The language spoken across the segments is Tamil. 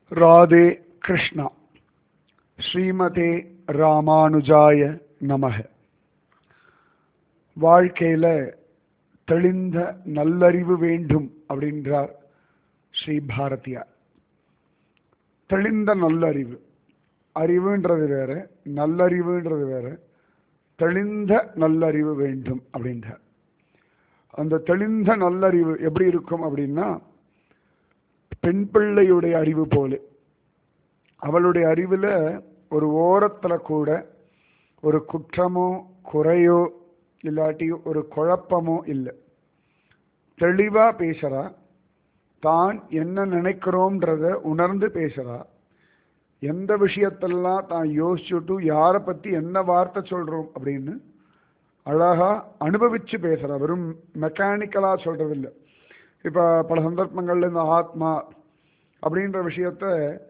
ராதே கிருஷ்ணா ஸ்ரீமதே ராமானுஜாய நமக வாழ்க்கையில் தெளிந்த நல்லறிவு வேண்டும் அப்படின்றார் ஸ்ரீ பாரதியார் தெளிந்த நல்லறிவு அறிவுன்றது வேற நல்லறிவுன்றது வேற தெளிந்த நல்லறிவு வேண்டும் அப்படின்றார் அந்த தெளிந்த நல்லறிவு எப்படி இருக்கும் அப்படின்னா பெண் பிள்ளையுடைய அறிவு போல அவளுடைய அறிவில் ஒரு ஓரத்தில் கூட ஒரு குற்றமோ குறையோ இல்லாட்டி ஒரு குழப்பமோ இல்லை தெளிவாக பேசுகிறா தான் என்ன நினைக்கிறோன்றத உணர்ந்து பேசுகிறா எந்த விஷயத்தெல்லாம் தான் யோசிச்சுட்டு யாரை பற்றி என்ன வார்த்தை சொல்கிறோம் அப்படின்னு அழகாக அனுபவித்து பேசுகிறா வெறும் மெக்கானிக்கலாக சொல்கிறதில்ல இப்போ பல சந்தர்ப்பங்களில் இந்த ஆத்மா அப்படின்ற விஷயத்த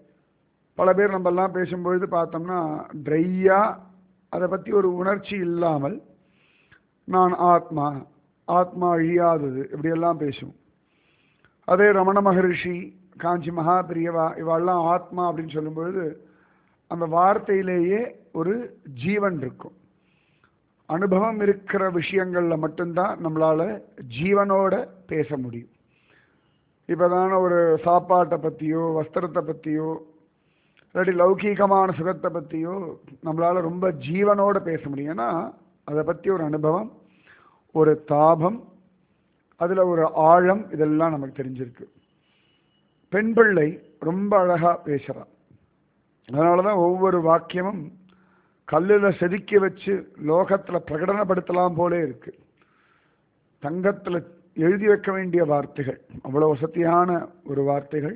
பல பேர் நம்மெல்லாம் பேசும்பொழுது பார்த்தோம்னா ட்ரையாக அதை பற்றி ஒரு உணர்ச்சி இல்லாமல் நான் ஆத்மா ஆத்மா அழியாதது இப்படியெல்லாம் பேசும் அதே ரமண மகரிஷி காஞ்சி மகா பிரியவா இவாள்லாம் ஆத்மா அப்படின்னு சொல்லும்பொழுது அந்த வார்த்தையிலேயே ஒரு ஜீவன் இருக்கும் அனுபவம் இருக்கிற விஷயங்களில் மட்டும்தான் நம்மளால் ஜீவனோட பேச முடியும் இப்போதான ஒரு சாப்பாட்டை பற்றியோ வஸ்திரத்தை பற்றியோ இல்லாட்டி லௌகீகமான சுகத்தை பற்றியோ நம்மளால் ரொம்ப ஜீவனோட பேச முடியும் ஏன்னா அதை பற்றி ஒரு அனுபவம் ஒரு தாபம் அதில் ஒரு ஆழம் இதெல்லாம் நமக்கு தெரிஞ்சிருக்கு பெண் பிள்ளை ரொம்ப அழகாக பேசுகிறான் அதனால தான் ஒவ்வொரு வாக்கியமும் கல்லில் செதுக்கி வச்சு லோகத்தில் பிரகடனப்படுத்தலாம் போலே இருக்கு தங்கத்தில் எழுதி வைக்க வேண்டிய வார்த்தைகள் அவ்வளோ வசதியான ஒரு வார்த்தைகள்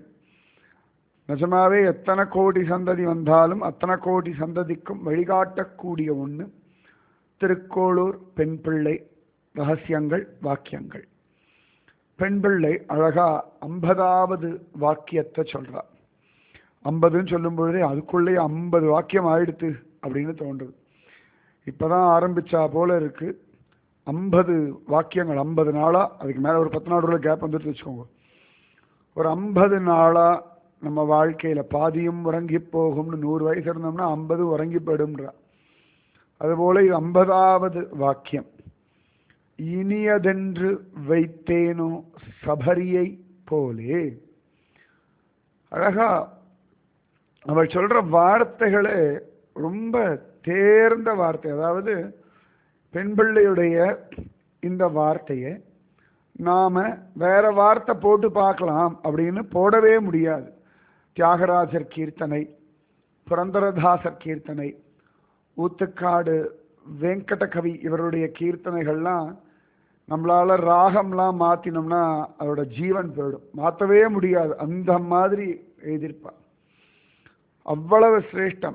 நிஜமாவே எத்தனை கோடி சந்ததி வந்தாலும் அத்தனை கோடி சந்ததிக்கும் வழிகாட்டக்கூடிய ஒன்று திருக்கோளூர் பெண் பிள்ளை ரகசியங்கள் வாக்கியங்கள் பெண் பிள்ளை அழகா ஐம்பதாவது வாக்கியத்தை சொல்றா ஐம்பதுன்னு சொல்லும் பொழுதே அதுக்குள்ளேயே ஐம்பது வாக்கியம் ஆயிடுத்து அப்படின்னு தோன்றுது இப்போதான் ஆரம்பிச்சா போல இருக்கு ஐம்பது வாக்கியங்கள் ஐம்பது நாளாக அதுக்கு மேலே ஒரு பத்து நாள் உள்ள கேப் வந்துட்டு வச்சுக்கோங்க ஒரு ஐம்பது நாளாக நம்ம வாழ்க்கையில் பாதியும் உறங்கி போகும்னு நூறு வயசு இருந்தோம்னா ஐம்பது உறங்கி போயிடும்ன்றா அதுபோல இது ஐம்பதாவது வாக்கியம் இனியதென்று வைத்தேனோ சபரியை போலே அழகா அவள் சொல்ற வார்த்தைகளே ரொம்ப தேர்ந்த வார்த்தை அதாவது பெண் பிள்ளையுடைய இந்த வார்த்தையை நாம வேற வார்த்தை போட்டு பார்க்கலாம் அப்படின்னு போடவே முடியாது தியாகராஜர் கீர்த்தனை புரந்தரதாசர் கீர்த்தனை ஊத்துக்காடு வெங்கட கவி இவருடைய கீர்த்தனைகள்லாம் நம்மளால ராகம்லாம் மாத்தினோம்னா அதோட ஜீவன் போயிடும் மாற்றவே முடியாது அந்த மாதிரி எழுதியிருப்பா அவ்வளவு சிரேஷ்டம்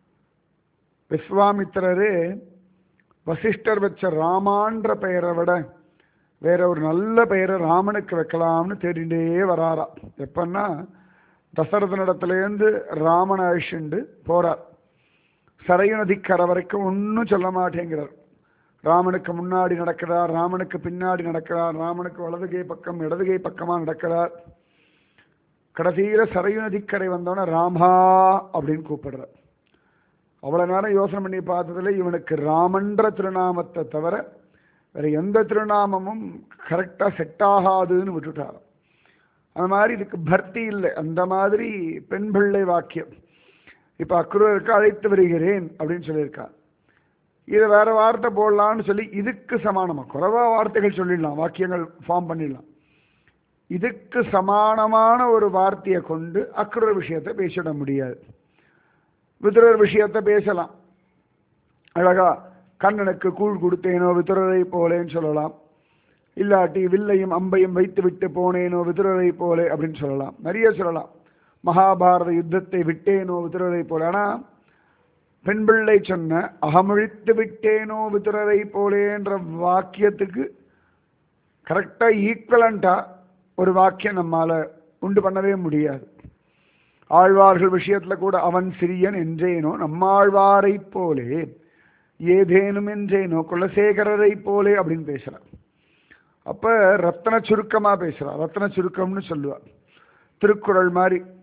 விஸ்வாமித்திரரே வசிஷ்டர் வச்ச ராமான்ற பெயரை விட வேற ஒரு நல்ல பெயரை ராமனுக்கு வைக்கலாம்னு தேடிண்டே வராரா எப்பன்னா தசரதனிடத்துலேருந்து ராமனை அழிச்சுண்டு போறார் சரையு நதிக்கரை வரைக்கும் ஒன்றும் சொல்ல மாட்டேங்கிறார் ராமனுக்கு முன்னாடி நடக்கிறார் ராமனுக்கு பின்னாடி நடக்கிறார் ராமனுக்கு வலதுகை பக்கம் இடதுகை பக்கமாக நடக்கிறார் கடைசியில் சரையு நதிக்கரை வந்தோடனே ராமா அப்படின்னு கூப்பிடுறார் அவ்வளோ நேரம் யோசனை பண்ணி பார்த்ததுல இவனுக்கு ராமன்ற திருநாமத்தை தவிர வேற எந்த திருநாமமும் கரெக்டாக செட் ஆகாதுன்னு விட்டுட்டார் அந்த மாதிரி இதுக்கு பர்த்தி இல்லை அந்த மாதிரி பெண் பிள்ளை வாக்கியம் இப்போ அக்ரூருக்கு அழைத்து வருகிறேன் அப்படின்னு சொல்லியிருக்கார் இதை வேற வார்த்தை போடலான்னு சொல்லி இதுக்கு சமானமாக குறைவா வார்த்தைகள் சொல்லிடலாம் வாக்கியங்கள் ஃபார்ம் பண்ணிடலாம் இதுக்கு சமானமான ஒரு வார்த்தையை கொண்டு அக்ரூர் விஷயத்தை பேசிட முடியாது விதுரர் விஷயத்தை பேசலாம் அழகா கண்ணனுக்கு கூழ் கொடுத்தேனோ விதுரரை போலேன்னு சொல்லலாம் இல்லாட்டி வில்லையும் அம்பையும் வைத்து விட்டு போனேனோ விதுரரை போலே அப்படின்னு சொல்லலாம் நிறைய சொல்லலாம் மகாபாரத யுத்தத்தை விட்டேனோ விதுரரை போல ஆனால் பெண் பிள்ளை சொன்ன அகமழித்து விட்டேனோ விதுரரை போலேன்ற வாக்கியத்துக்கு கரெக்டாக ஈக்குவலண்ட்டாக ஒரு வாக்கியம் நம்மால் உண்டு பண்ணவே முடியாது ஆழ்வார்கள் விஷயத்தில் கூட அவன் சிறியன் என்றேனோ நம்மாழ்வாரை போலே ஏதேனும் என்றேனோ குலசேகரரை போலே அப்படின்னு பேசுகிறார் அப்போ ரத்தன சுருக்கமாக பேசுகிறார் ரத்தன சுருக்கம்னு சொல்லுவார் திருக்குறள் மாதிரி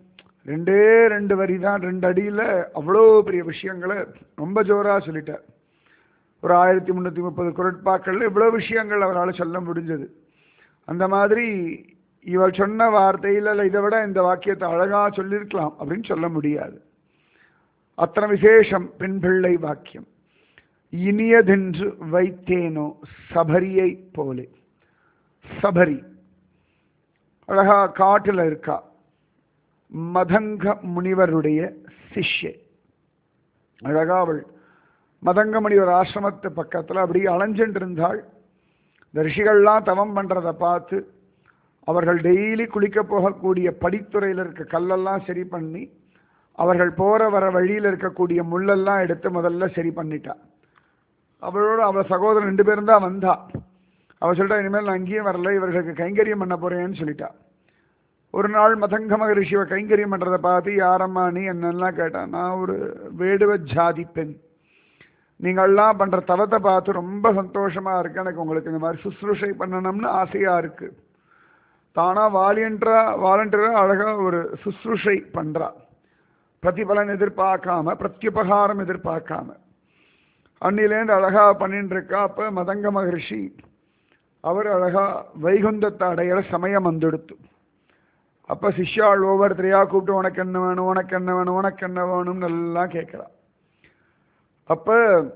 ரெண்டே ரெண்டு வரி தான் ரெண்டு அடியில் அவ்வளோ பெரிய விஷயங்களை ரொம்ப ஜோராக சொல்லிட்டார் ஒரு ஆயிரத்தி முந்நூற்றி முப்பது குரட்பாக்கள் இவ்வளோ விஷயங்கள் அவரால் சொல்ல முடிஞ்சது அந்த மாதிரி இவள் சொன்ன வார்த்தையில் இல்லை இதை விட இந்த வாக்கியத்தை அழகாக சொல்லியிருக்கலாம் அப்படின்னு சொல்ல முடியாது அத்தனை விசேஷம் பெண் பிள்ளை வாக்கியம் இனியதென்று வைத்தேனோ சபரியை போலே சபரி அழகா காட்டில் இருக்கா மதங்க முனிவருடைய சிஷ்யை அழகா அவள் மதங்க முனிவர் ஆசிரமத்து பக்கத்தில் அப்படி அலைஞ்சுட்டு இருந்தாள் இந்த ரிஷிகள்லாம் தவம் பண்ணுறதை பார்த்து அவர்கள் டெய்லி குளிக்க போகக்கூடிய படித்துறையில் இருக்க கல்லெல்லாம் சரி பண்ணி அவர்கள் போகிற வர வழியில் இருக்கக்கூடிய முள்ளெல்லாம் எடுத்து முதல்ல சரி பண்ணிட்டா அவளோட அவள் சகோதரன் ரெண்டு பேரும் தான் வந்தா அவள் சொல்லிட்டா இனிமேல் நான் அங்கேயும் வரல இவர்களுக்கு கைங்கரியம் பண்ண போறேன்னு சொல்லிட்டா ஒரு நாள் மதங்க மகரிஷிவை கைங்கரியம் பண்ணுறதை பார்த்து யாரம்மா நீ என்னெல்லாம் கேட்டான் நான் ஒரு வேடுவ ஜாதி பெண் நீங்கள்லாம் பண்ணுற தவத்தை பார்த்து ரொம்ப சந்தோஷமாக இருக்கு எனக்கு உங்களுக்கு இந்த மாதிரி சுசுரூஷை பண்ணணும்னு ஆசையாக இருக்குது தானாக வாலியன்றா வாலண்டியராக அழகாக ஒரு சுசுரூஷை பண்ணுறா பிரதிபலன் எதிர்பார்க்காம பிரத்யுபகாரம் எதிர்பார்க்காம அன்னிலேருந்து அழகாக பண்ணிட்டு இருக்கா அப்போ மதங்க மகரிஷி அவர் அழகா வைகுந்தத்தை அடையிற சமயம் வந்துடுத்து அப்போ சிஷ்யாள் ஒவ்வொருத்தரையா கூப்பிட்டு உனக்கு என்ன வேணும் உனக்கு என்ன வேணும் உனக்கு என்ன வேணும்னு எல்லாம் கேட்குறா அப்போ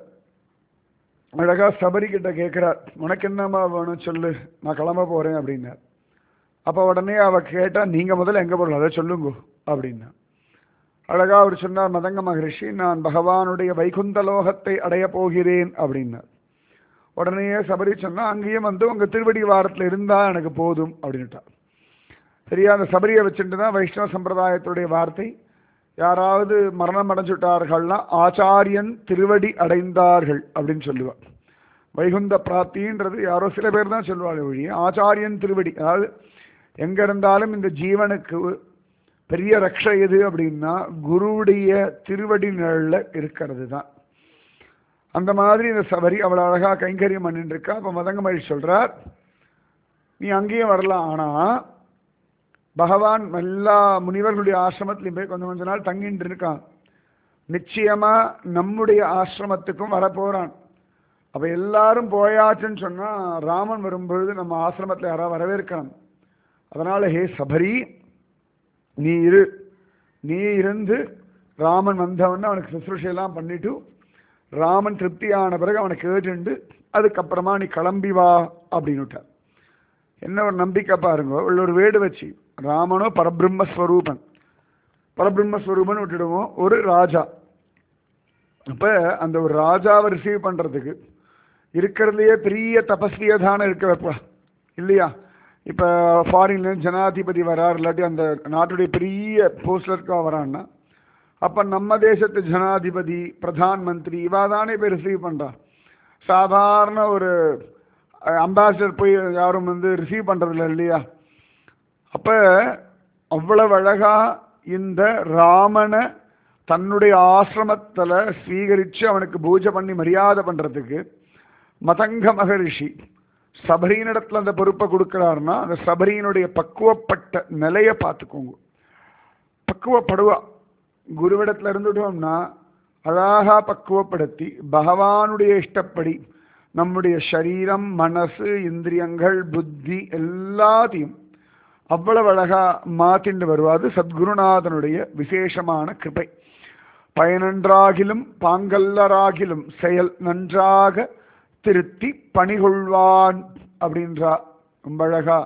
அழகா சபரி கிட்ட கேட்குறார் உனக்கு என்னம்மா வேணும் சொல்லு நான் கிளம்ப போகிறேன் அப்படின்னார் அப்போ உடனே அவ கேட்டா நீங்கள் முதல்ல எங்கே போகலாம் அதை சொல்லுங்க அப்படின்னா அழகா அவர் சொன்னார் மதங்க மகரிஷி நான் பகவானுடைய வைகுந்த லோகத்தை அடைய போகிறேன் அப்படின்னார் உடனே சபரி சொன்னா அங்கேயும் வந்து உங்க திருவடி வாரத்தில் இருந்தா எனக்கு போதும் அப்படின்ட்டார் சரியா அந்த சபரியை வச்சுட்டு தான் வைஷ்ணவ சம்பிரதாயத்துடைய வார்த்தை யாராவது மரணம் அடைஞ்சுட்டார்கள்னா ஆச்சாரியன் திருவடி அடைந்தார்கள் அப்படின்னு சொல்லுவார் வைகுந்த பிராப்தின்றது யாரோ சில பேர் தான் சொல்லுவாங்க ஒழிய ஆச்சாரியன் திருவடி அதாவது எங்க இருந்தாலும் இந்த ஜீவனுக்கு பெரிய ரக்ஷை எது அப்படின்னா குருவுடைய திருவடி நிழல்ல இருக்கிறது தான் அந்த மாதிரி இந்த சபரி அவளை அழகா கைங்கரியம் பண்ணிட்டு இருக்கா அப்ப மதங்க மகிழ்ச்சி சொல்றார் நீ அங்கேயும் வரலாம் ஆனா பகவான் எல்லா முனிவர்களுடைய ஆசிரமத்திலையும் போய் கொஞ்சம் கொஞ்ச நாள் தங்கிட்டு இருக்கான் நிச்சயமா நம்முடைய ஆசிரமத்துக்கும் வரப்போறான் அப்ப எல்லாரும் போயாச்சுன்னு சொன்னா ராமன் வரும்பொழுது நம்ம ஆசிரமத்தில் யாராவது வரவேற்கணும் அதனால ஹே சபரி நீ இரு நீ இருந்து ராமன் வந்தவொடனே அவனுக்கு சுசுருஷையெல்லாம் பண்ணிட்டு ராமன் திருப்தியான பிறகு அவனை கேட்டுண்டு அதுக்கப்புறமா நீ கிளம்பி வா அப்படின்னுட்டார் என்ன ஒரு நம்பிக்கை பாருங்க உள்ள ஒரு வேடு வச்சு ராமனோ பரபிரம்மஸ்வரூபன் பரபிரம்மஸ்வரூபன் விட்டுடுவோம் ஒரு ராஜா அப்ப அந்த ஒரு ராஜாவை ரிசீவ் பண்றதுக்கு இருக்கிறதுலயே பெரிய தபஸ்வியை தானே இருக்க வைப்பா இல்லையா இப்போ ஃபாரின்ல ஜனாதிபதி வரார் இல்லாட்டி அந்த நாட்டுடைய பெரிய போஸ்ட்ல இருக்கா வரான்னா அப்போ நம்ம தேசத்து ஜனாதிபதி பிரதான் மந்திரி இவா தானே போய் ரிசீவ் பண்ணுறா சாதாரண ஒரு அம்பாசிடர் போய் யாரும் வந்து ரிசீவ் பண்ணுறதில்ல இல்லையா அப்போ அவ்வளவு அழகா இந்த ராமனை தன்னுடைய ஆசிரமத்தில் ஸ்வீகரித்து அவனுக்கு பூஜை பண்ணி மரியாதை பண்ணுறதுக்கு மதங்க மகரிஷி சபரியினிடத்துல அந்த பொறுப்பை கொடுக்கிறாருன்னா அந்த சபரியினுடைய பக்குவப்பட்ட நிலையை பார்த்துக்கோங்க பக்குவப்படுவா குருவிடத்துல இருந்துட்டோம்னா அழகா பக்குவப்படுத்தி பகவானுடைய இஷ்டப்படி நம்முடைய சரீரம் மனசு இந்திரியங்கள் புத்தி எல்லாத்தையும் அவ்வளவு அழகா மாத்திண்டு வருவாது சத்குருநாதனுடைய விசேஷமான கிருபை பயனன்றாகிலும் பாங்கல்லராகிலும் செயல் நன்றாக திருத்தி பணிகொள்வான் அப்படின்றா ரொம்ப அழகா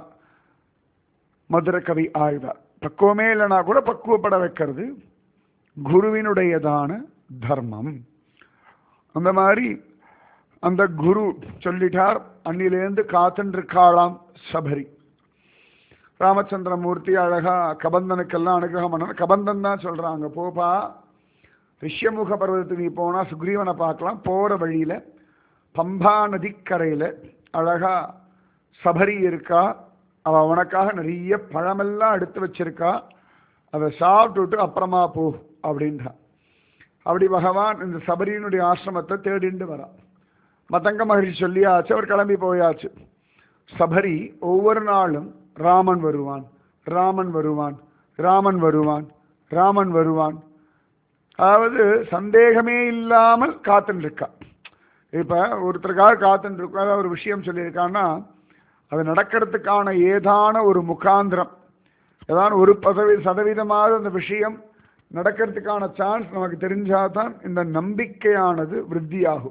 மதுர கவி ஆழ்வார் பக்குவமே இல்லைனா கூட பக்குவப்பட வைக்கிறது குருவினுடையதான தர்மம் அந்த மாதிரி அந்த குரு சொல்லிட்டார் அன்னிலேருந்து காத்துருக்காளாம் சபரி ராமச்சந்திரமூர்த்தி அழகா கபந்தனுக்கெல்லாம் அனுகிரகம் பண்ண கபந்தன் தான் சொல்றாங்க போப்பா ரிஷ்யமுக பர்வதத்துக்கு நீ போனா சுக்ரீவனை பார்க்கலாம் போற வழியில பம்பா நதிக்கரையில் அழகா சபரி இருக்கா அவ உனக்காக நிறைய பழமெல்லாம் எடுத்து வச்சிருக்கா அதை சாப்பிட்டுட்டு அப்புறமா போ அப்படின்றா அப்படி பகவான் இந்த சபரியினுடைய ஆசிரமத்தை தேடிண்டு வரா மதங்க மகிழ்ச்சி சொல்லியாச்சு அவர் கிளம்பி போயாச்சு சபரி ஒவ்வொரு நாளும் ராமன் வருவான் ராமன் வருவான் ராமன் வருவான் ராமன் வருவான் அதாவது சந்தேகமே இல்லாமல் காத்துன்னு இருக்கா இப்ப ஒருத்தருக்காக காத்துன்னு இருக்கோம் அதாவது ஒரு விஷயம் சொல்லியிருக்கான்னா அது நடக்கிறதுக்கான ஏதான ஒரு முகாந்திரம் ஏதாவது ஒரு பதவி சதவீதமாக அந்த விஷயம் நடக்கிறதுக்கான சான்ஸ் நமக்கு தெரிஞ்சாதான் இந்த நம்பிக்கையானது விருத்தியாகும்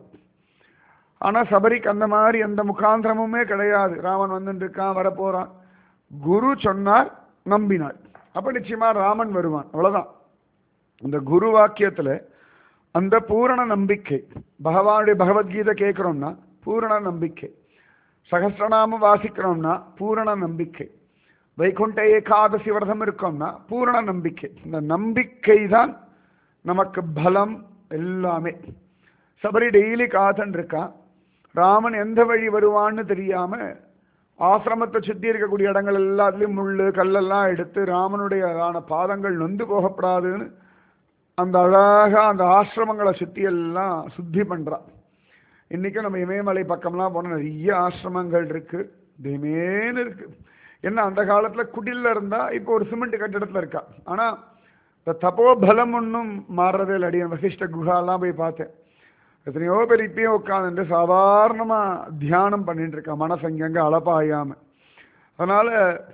ஆனா சபரிக்கு அந்த மாதிரி எந்த முகாந்திரமுமே கிடையாது ராமன் வந்துட்டு இருக்கான் வரப்போறான் குரு சொன்னார் நம்பினாள் அப்ப நிச்சயமா ராமன் வருவான் அவ்வளவுதான் இந்த குரு வாக்கியத்துல அந்த பூரண நம்பிக்கை பகவானுடைய பகவத்கீதை கேட்கிறோம்னா பூரண நம்பிக்கை சகசிரநாமம் வாசிக்கிறோம்னா பூரண நம்பிக்கை வைகுண்ட ஏகாதசி விரதம் இருக்கோம்னா பூரண நம்பிக்கை இந்த நம்பிக்கை தான் நமக்கு பலம் எல்லாமே சபரி டெய்லி காத்துன்னு இருக்கான் ராமன் எந்த வழி வருவான்னு தெரியாம ஆசிரமத்தை சுத்தி இருக்கக்கூடிய இடங்கள் எல்லாத்துலயும் முள்ளு கல்லெல்லாம் எடுத்து ராமனுடைய ஆன பாதங்கள் நொந்து போகப்படாதுன்னு அந்த அழகா அந்த ஆசிரமங்களை சுத்தி எல்லாம் சுத்தி பண்றான் இன்னைக்கும் நம்ம இமயமலை பக்கம்லாம் போனா நிறைய ஆசிரமங்கள் இருக்கு திமேன்னு இருக்கு என்ன அந்த காலத்துல குடில்ல இருந்தா இப்போ ஒரு சிமெண்ட் கட்டிடத்துல இருக்கா ஆனா இந்த தப்போ பலம் ஒன்றும் மாறுறதே இல்லை அடியன் வசிஷ்ட குஹாலாம் போய் பார்த்தேன் எத்தனையோ பேர் இப்பயும் உட்காந்துட்டு சாதாரணமா தியானம் பண்ணிட்டு இருக்கா மனசு அங்கங்க அளப்பாயாம அதனால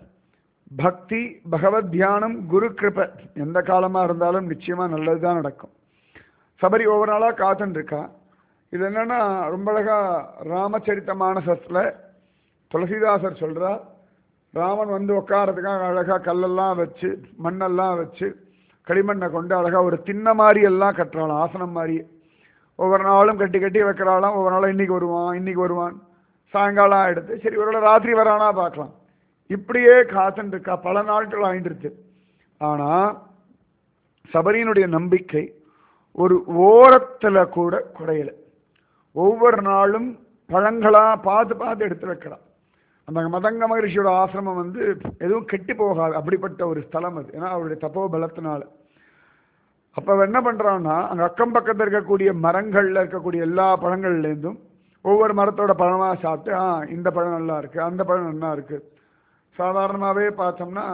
பக்தி பகவத் தியானம் குரு கிருபை எந்த காலமா இருந்தாலும் நிச்சயமா நல்லதுதான் நடக்கும் சபரி ஒவ்வொரு நாளா காத்துன்னு இருக்கா இது என்னன்னா ரொம்ப அழகா ராமச்சரித்த மானசத்துல துளசிதாசர் சொல்றார் ராமன் வந்து உட்காரதுக்காக அழகா கல்லெல்லாம் வச்சு மண்ணெல்லாம் வச்சு களிமண்ணை கொண்டு அழகா ஒரு திண்ணை மாதிரி எல்லாம் கட்டுறாளாம் ஆசனம் மாதிரி ஒவ்வொரு நாளும் கட்டி கட்டி வைக்கிறாளாம் ஒவ்வொரு நாளும் இன்னைக்கு வருவான் இன்னைக்கு வருவான் சாயங்காலம் எடுத்து சரி ஒரு வேளை ராத்திரி வரானா பார்க்கலாம் இப்படியே காத்துன்னு இருக்கா பல நாட்கள் ஆயிட்டு ஆனா சபரியினுடைய நம்பிக்கை ஒரு ஓரத்துல கூட குறையல ஒவ்வொரு நாளும் பழங்களா பார்த்து பார்த்து எடுத்து வைக்கிறான் அந்த மதங்க மகரிஷியோட ஆசிரமம் வந்து எதுவும் கெட்டு போகாது அப்படிப்பட்ட ஒரு ஸ்தலம் அது ஏன்னா அவருடைய தப்போ பலத்தினால அப்ப அவன் என்ன பண்றான்னா அங்க அக்கம் பக்கத்துல இருக்கக்கூடிய மரங்கள்ல இருக்கக்கூடிய எல்லா பழங்கள்லேருந்தும் ஒவ்வொரு மரத்தோட பழமா சாப்பிட்டு ஆ இந்த பழம் நல்லா இருக்கு அந்த பழம் நல்லா இருக்கு சாதாரணமாவே பார்த்தோம்னா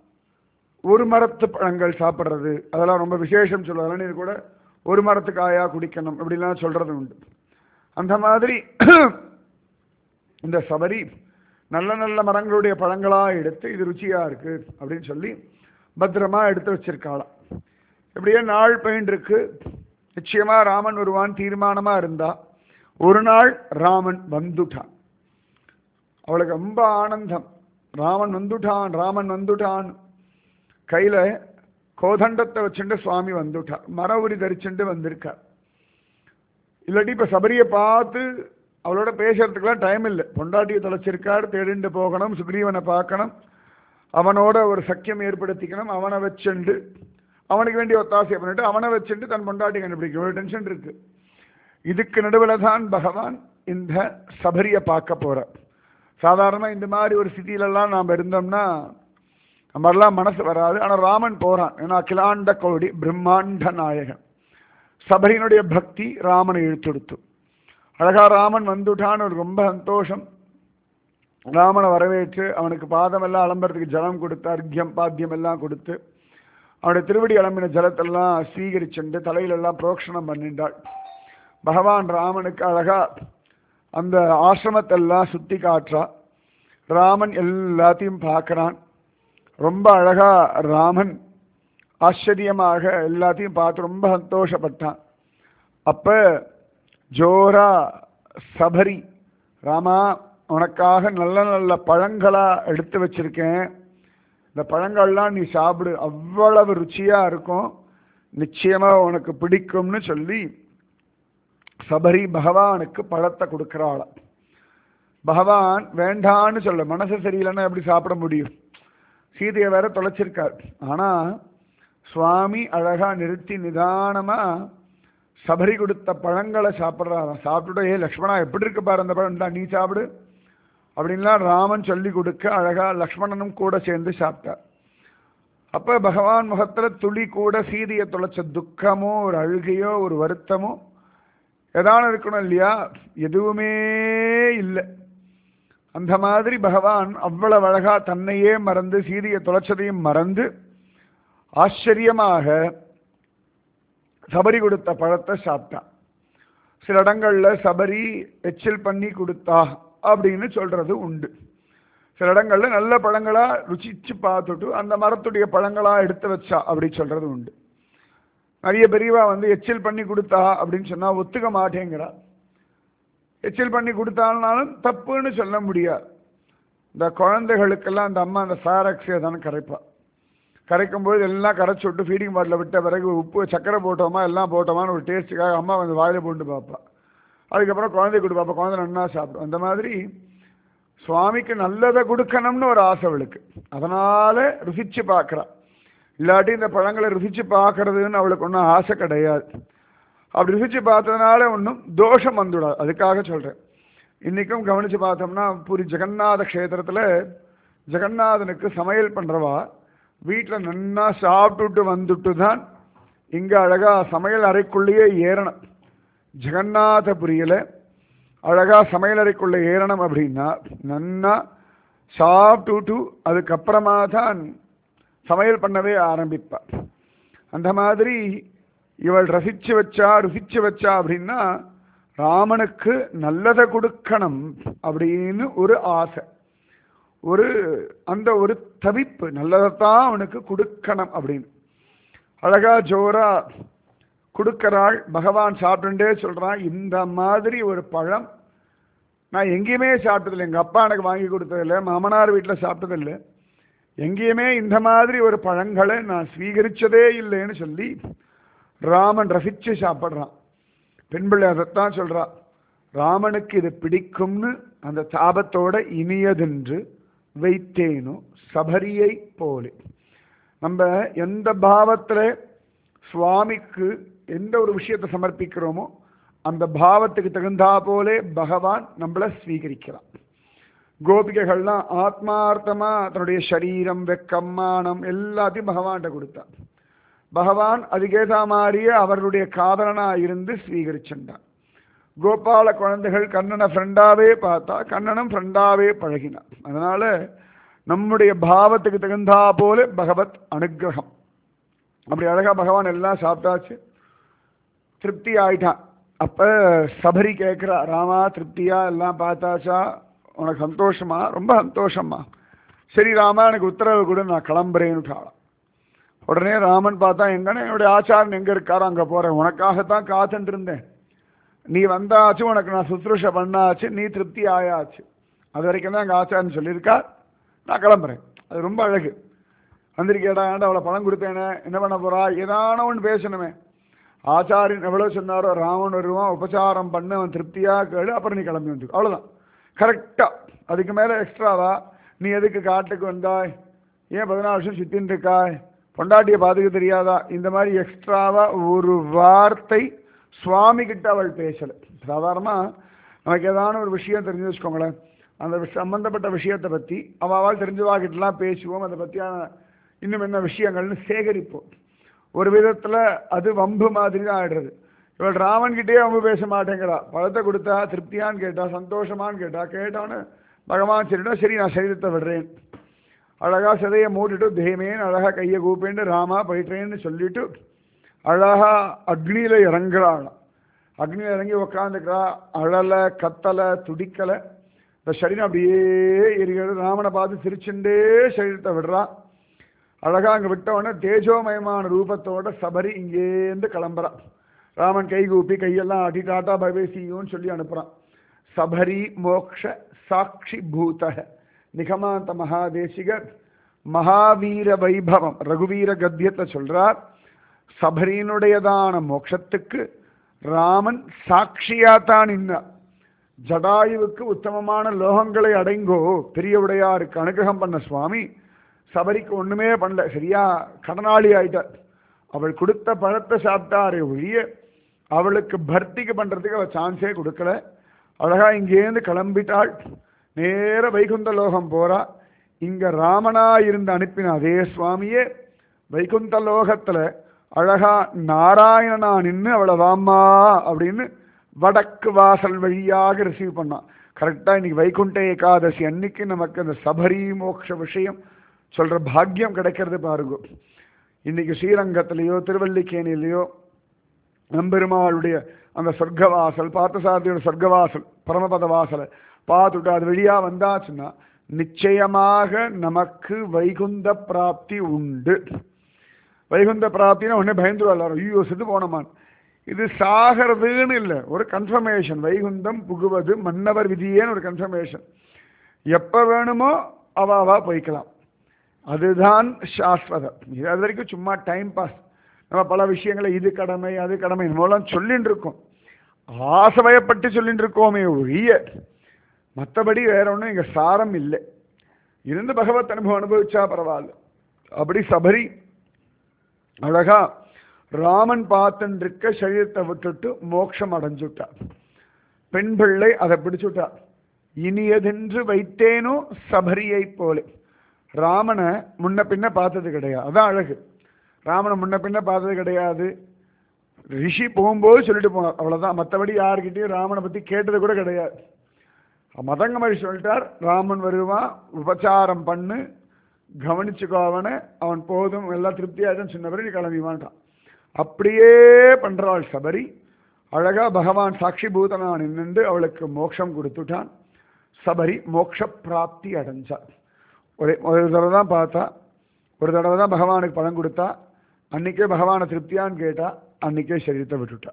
ஒரு மரத்து பழங்கள் சாப்பிட்றது அதெல்லாம் ரொம்ப விசேஷம் சொல்லுவாங்க நீர் கூட ஒரு மரத்து காயா குடிக்கணும் அப்படிலாம் சொல்றது உண்டு அந்த மாதிரி இந்த சபரி நல்ல நல்ல மரங்களுடைய பழங்களா எடுத்து இது ருச்சியா இருக்கு அப்படின்னு சொல்லி பத்திரமா எடுத்து வச்சிருக்காளாம் இப்படியே நாள் பயின்று இருக்கு நிச்சயமா ராமன் வருவான் தீர்மானமா இருந்தா ஒரு நாள் ராமன் வந்துட்டான் அவளுக்கு ரொம்ப ஆனந்தம் ராமன் வந்துட்டான் ராமன் வந்துட்டான் கையில கோதண்டத்தை வச்சுட்டு சுவாமி வந்துட்டார் மர உரி தரிச்சுட்டு வந்திருக்கார் இல்லாட்டி இப்ப சபரியை பார்த்து அவளோட பேசுறதுக்கெல்லாம் டைம் இல்லை பொண்டாட்டியை தொலைச்சிருக்கார் தேடிண்டு போகணும் சுக்ரீவனை பார்க்கணும் அவனோட ஒரு சக்கியம் ஏற்படுத்திக்கணும் அவனை வச்சுண்டு அவனுக்கு வேண்டிய ஒத்தாசை பண்ணிட்டு அவனை வச்சுட்டு தன் பொண்டாட்டி கண்டுபிடிக்கும் ஒரு டென்ஷன் இருக்கு இதுக்கு நடுவில் தான் பகவான் இந்த சபரியை பார்க்க போறார் சாதாரணமா இந்த மாதிரி ஒரு ஸ்திதியிலெல்லாம் நாம் இருந்தோம்னா நம்மெல்லாம் மனசு வராது ஆனா ராமன் போறான் ஏன்னா அகிலாண்ட கோடி பிரம்மாண்ட நாயகன் சபரியினுடைய பக்தி ராமனை இழுத்துடுத்து அழகா ராமன் வந்துட்டான்னு ஒரு ரொம்ப சந்தோஷம் ராமனை வரவேற்று அவனுக்கு பாதம் எல்லாம் அலம்புறதுக்கு ஜலம் கொடுத்து அர்க்கியம் பாத்தியம் எல்லாம் கொடுத்து அவனுடைய திருவடி அலம்பின ஜலத்தெல்லாம் ஸ்வீகரிச்சுண்டு தலையிலெல்லாம் புரோக்ஷணம் பண்ணிட்டாள் பகவான் ராமனுக்கு அழகா அந்த ஆசிரமத்தெல்லாம் சுத்தி காட்டுறா ராமன் எல்லாத்தையும் பார்க்கறான் ரொம்ப அழகா ராமன் ஆச்சரியமாக எல்லாத்தையும் பார்த்து ரொம்ப சந்தோஷப்பட்டான் அப்ப ஜோரா சபரி ராமா உனக்காக நல்ல நல்ல பழங்களா எடுத்து வச்சிருக்கேன் இந்த பழங்கள்லாம் நீ சாப்பிடு அவ்வளவு ருச்சியா இருக்கும் நிச்சயமா உனக்கு பிடிக்கும்னு சொல்லி சபரி பகவானுக்கு பழத்தை கொடுக்கிறாளாம் பகவான் வேண்டான்னு சொல்ல மனசு சரியில்லைன்னா எப்படி சாப்பிட முடியும் சீதையை வேற தொலைச்சிருக்கார் ஆனா சுவாமி அழகா நிறுத்தி நிதானமா சபரி கொடுத்த பழங்களை சாப்பிட்றாராம் சாப்பிட்டுட்டு ஏ லக்ஷ்மணா எப்படி இருக்கு பாரு அந்த பழம் தான் நீ சாப்பிடு அப்படின்லாம் ராமன் சொல்லி கொடுக்க அழகா லக்ஷ்மணனும் கூட சேர்ந்து சாப்பிட்டார் அப்ப பகவான் முகத்துல துளி கூட சீதையை தொலைச்ச துக்கமோ ஒரு அழுகையோ ஒரு வருத்தமோ ஏதான இருக்கணும் இல்லையா எதுவுமே இல்லை அந்த மாதிரி பகவான் அவ்வளவு அழகா தன்னையே மறந்து சீதையை தொலைச்சதையும் மறந்து ஆச்சரியமாக சபரி கொடுத்த பழத்தை சாப்பிட்டான் சில இடங்கள்ல சபரி எச்சில் பண்ணி கொடுத்தா அப்படின்னு சொல்றது உண்டு சில இடங்கள்ல நல்ல பழங்களா ருச்சிச்சு பார்த்துட்டு அந்த மரத்துடைய பழங்களா எடுத்து வச்சா அப்படி சொல்றது உண்டு நிறைய பெரியவா வந்து எச்சில் பண்ணி கொடுத்தா அப்படின்னு சொன்னா ஒத்துக்க மாட்டேங்கிறா எச்சில் பண்ணி கொடுத்தாலும் தப்புன்னு சொல்ல முடியாது இந்த குழந்தைகளுக்கெல்லாம் அந்த அம்மா அந்த சாரக்ஸியை தானே கரைப்பா கரைக்கும் போது எல்லாம் கரைச்சி விட்டு ஃபீடிங் பாட்டில் விட்ட பிறகு உப்பு சக்கரை போட்டோமா எல்லாம் போட்டோமான்னு ஒரு டேஸ்ட்டுக்காக அம்மா வந்து வாயில போட்டு பார்ப்பா அதுக்கப்புறம் குழந்தை கொடு பார்ப்பா குழந்தை நன்னா சாப்பிடும் அந்த மாதிரி சுவாமிக்கு நல்லதை கொடுக்கணும்னு ஒரு ஆசை அவளுக்கு அதனால ருசிச்சு பார்க்குறா இல்லாட்டி இந்த பழங்களை ருசிச்சு பார்க்கறதுன்னு அவளுக்கு ஒன்றும் ஆசை கிடையாது அப்படி ருசிச்சு பார்த்ததுனால ஒன்றும் தோஷம் வந்துவிடாது அதுக்காக சொல்கிறேன் இன்றைக்கும் கவனித்து பார்த்தோம்னா பூரி ஜெகநாத க்ஷேத்திரத்தில் ஜெகநாதனுக்கு சமையல் பண்ணுறவா வீட்டில் நன்னா சாப்பிட்டுட்டு வந்துட்டு தான் இங்கே அழகாக சமையல் அறைக்குள்ளேயே ஏறணும் ஜெகநாதபுரியில் அழகாக சமையல் அறைக்குள்ளே ஏறணும் அப்படின்னா நன்னா சாப்பிட்டுட்டு அதுக்கப்புறமா தான் சமையல் பண்ணவே ஆரம்பிப்பா அந்த மாதிரி இவள் ரசிச்சு வச்சா ருசிச்சு வச்சா அப்படின்னா ராமனுக்கு நல்லதை கொடுக்கணும் அப்படின்னு ஒரு ஆசை ஒரு அந்த ஒரு தவிப்பு நல்லதைத்தான் அவனுக்கு கொடுக்கணும் அப்படின்னு அழகா ஜோரா கொடுக்கறாள் பகவான் சாப்பிட்டுட்டே சொல்றான் இந்த மாதிரி ஒரு பழம் நான் எங்கேயுமே சாப்பிட்டதில்லை எங்கள் அப்பா எனக்கு வாங்கி கொடுத்ததில்லை மாமனார் வீட்டில் சாப்பிட்டதில்லை எங்கேயுமே இந்த மாதிரி ஒரு பழங்களை நான் ஸ்வீகரிச்சதே இல்லைன்னு சொல்லி ராமன் ரசிச்சு சாப்பிட்றான் பெண் பிள்ளை அதைத்தான் சொல்றா ராமனுக்கு இது பிடிக்கும்னு அந்த தாபத்தோட இனியதென்று வைத்தேனோ சபரியை போலே நம்ம எந்த பாவத்தில் சுவாமிக்கு எந்த ஒரு விஷயத்தை சமர்ப்பிக்கிறோமோ அந்த பாவத்துக்கு தகுந்தா போலே பகவான் நம்மளை ஸ்வீகரிக்கிறான் கோபிகைகள்லாம் ஆத்மார்த்தமா தன்னுடைய சரீரம் வெக்கம் மானம் எல்லாத்தையும் பகவான்கிட்ட கொடுத்தான் பகவான் அதுக்கேற்ற மாதிரியே அவர்களுடைய காதலனா இருந்து ஸ்வீகரிச்சுட்டான் கோபால குழந்தைகள் கண்ணனை ஃப்ரெண்டாவே பார்த்தா கண்ணனும் ஃப்ரெண்டாவே பழகினான் அதனால நம்முடைய பாவத்துக்கு தகுந்தா போல பகவத் அனுகிரகம் அப்படி அழகா பகவான் எல்லாம் சாப்பிட்டாச்சு திருப்தி ஆயிட்டான் அப்ப சபரி கேட்கிறா ராமா திருப்தியா எல்லாம் பார்த்தாச்சா உனக்கு சந்தோஷமா ரொம்ப சந்தோஷமா சரி ராமா எனக்கு உத்தரவு கொடு நான் கிளம்புறேன்னுட்டாளாம் உடனே ராமன் பார்த்தா எங்கன்னு என்னுடைய ஆச்சாரன் எங்க இருக்காரோ அங்க போறேன் உனக்காகத்தான் காத்துட்டு இருந்தேன் நீ வந்தாச்சு உனக்கு நான் சுத்ருஷ பண்ணாச்சு நீ திருப்தி ஆயாச்சு அது வரைக்கும் தான் எங்கள் ஆச்சாரன் சொல்லியிருக்கார் நான் கிளம்புறேன் அது ரொம்ப அழகு வந்திருக்கேடா ஏன்டா அவளை பணம் கொடுத்தேனே என்ன பண்ண போறா ஏதான ஒன்று பேசணுமே ஆச்சாரியன் எவ்வளோ சொன்னாரோ ராமன் வருவான் உபச்சாரம் பண்ண அவன் திருப்தியாக கேளு அப்புறம் நீ கிளம்பி வந்து அவ்வளோதான் கரெக்டாக அதுக்கு மேலே எக்ஸ்ட்ராவா நீ எதுக்கு காட்டுக்கு வந்தாய் ஏன் பதினாலு வருஷம் சுத்தின்னு இருக்காய் பொண்டாட்டியை பார்த்துக்க தெரியாதா இந்த மாதிரி எக்ஸ்ட்ராவா ஒரு வார்த்தை சுவாமி கிட்ட அவள் பேசலை சாதாரணமாக நமக்கு ஏதான ஒரு விஷயம் தெரிஞ்சு வச்சுக்கோங்களேன் அந்த விஷ சம்பந்தப்பட்ட விஷயத்தை பற்றி அவள் தெரிஞ்சவாகிட்டலாம் பேசுவோம் அதை பற்றியான இன்னும் என்ன விஷயங்கள்னு சேகரிப்போம் ஒரு விதத்தில் அது வம்பு மாதிரி தான் ஆயிடுறது இவள் ராமன்கிட்டே வம்பு பேச மாட்டேங்கிறா பழத்தை கொடுத்தா திருப்தியான்னு கேட்டா சந்தோஷமான்னு கேட்டா கேட்டான்னு பகவான் சரிடா சரி நான் சரீரத்தை விடுறேன் அழகா சதையை மூடிட்டு தேமேன்னு அழகா கையை கூப்பிட்டு ராமா போயிட்டேன்னு சொல்லிட்டு அழகா அக்னியில இறங்குறாளாம் அக்னியில இறங்கி உக்காந்துக்கிறா அழலை கத்தலை துடிக்கலை இந்த சரீரம் அப்படியே எரிகிறது ராமனை பார்த்து சிரிச்சுண்டே சரீரத்தை விடுறா அழகா அங்கே விட்டவொடனே தேஜோமயமான ரூபத்தோட சபரி இங்கேருந்து கிளம்புறா ராமன் கை கூப்பி கையெல்லாம் ஆட்டி டாட்டா பை சியூன்னு சொல்லி அனுப்புறான் சபரி மோக்ஷ சாட்சி பூதக நிகமாந்த மகாதேசிகர் மகாவீர வைபவம் ரகுவீர கத்தியத்தை சொல்றார் சபரியினுடையதான மோட்சத்துக்கு ராமன் சாட்சியாத்தான் நின்னார் ஜடாயுவுக்கு உத்தமமான லோகங்களை அடைங்கோ பெரிய உடையாருக்கு அனுகிரகம் பண்ண சுவாமி சபரிக்கு ஒண்ணுமே பண்ணல சரியா கடனாளி ஆயிட்டார் அவள் கொடுத்த பழத்தை சாப்பிட்டாரே ஒழிய அவளுக்கு பர்த்திக்கு பண்றதுக்கு அவள் சான்ஸே கொடுக்கல அழகா இங்கேருந்து கிளம்பிட்டாள் நேர வைகுந்த லோகம் போறா இங்க ராமனா இருந்து அனுப்பின அதே சுவாமியே வைகுந்த லோகத்துல அழகா நாராயணனா நின்று அவளை வாம்மா அப்படின்னு வடக்கு வாசல் வழியாக ரிசீவ் பண்ணான் கரெக்டாக இன்னைக்கு வைகுண்ட ஏகாதசி அன்னைக்கு நமக்கு அந்த சபரி மோக்ஷ விஷயம் சொல்ற பாக்கியம் கிடைக்கிறது பாருங்க இன்னைக்கு ஸ்ரீரங்கத்திலேயோ திருவல்லிக்கேணியிலையோ நம்பெருமாளுடைய அந்த சொர்க்கவாசல் பார்த்தசாரதியோட சொர்க்கவாசல் பரமபத வாசலை பார்த்துட்டு அது வழியா வந்தாச்சுன்னா நிச்சயமாக நமக்கு வைகுந்த பிராப்தி உண்டு வைகுந்த பிராப்தினா உடனே பயந்துருவா எல்லாரும் ஐயோ செத்து போனமான் இது சாகிறதுன்னு இல்லை ஒரு கன்ஃபர்மேஷன் வைகுந்தம் புகுவது மன்னவர் விதியேன்னு ஒரு கன்ஃபர்மேஷன் எப்போ வேணுமோ அவ அவா போய்க்கலாம் அதுதான் சாஸ்வதம் இது அது வரைக்கும் சும்மா டைம் பாஸ் நம்ம பல விஷயங்களை இது கடமை அது கடமை மூலம் சொல்லிட்டு இருக்கோம் ஆசைவயப்பட்டு சொல்லிட்டு இருக்கோமே ஒழிய மற்றபடி வேற ஒன்றும் இங்கே சாரம் இல்லை இருந்து பகவத் அனுபவம் அனுபவிச்சா பரவாயில்ல அப்படி சபரி அழகா ராமன் பார்த்துட்டு இருக்க சரீரத்தை விட்டுட்டு மோட்சம் அடைஞ்சுட்டா பெண் பிள்ளை அதை பிடிச்சுட்டா இனியதென்று வைத்தேனோ சபரியை போல ராமனை முன்ன பின்ன பார்த்தது கிடையாது அதான் அழகு ராமனை முன்ன பின்ன பார்த்தது கிடையாது ரிஷி போகும்போது சொல்லிட்டு போனார் அவ்வளவுதான் மற்றபடி யார்கிட்டயும் ராமனை பத்தி கேட்டது கூட கிடையாது மதங்க மாதிரி சொல்லிட்டார் ராமன் வருவான் உபச்சாரம் பண்ணு கவனிச்சுக்கோ அவனை அவன் போதும் எல்லாம் திருப்தியாச்சும் சின்னவரை நீ கிளம்பி மாட்டான் அப்படியே பண்றாள் சபரி அழகா பகவான் சாட்சி பூதனான் நின்று அவளுக்கு மோட்சம் கொடுத்துட்டான் சபரி மோட்ச பிராப்தி அடைஞ்சாள் ஒரு ஒரு தடவை தான் பார்த்தா ஒரு தடவை தான் பகவானுக்கு பழம் கொடுத்தா அன்னைக்கே பகவானை திருப்தியான்னு கேட்டா அன்னைக்கே சரீரத்தை விட்டுட்டா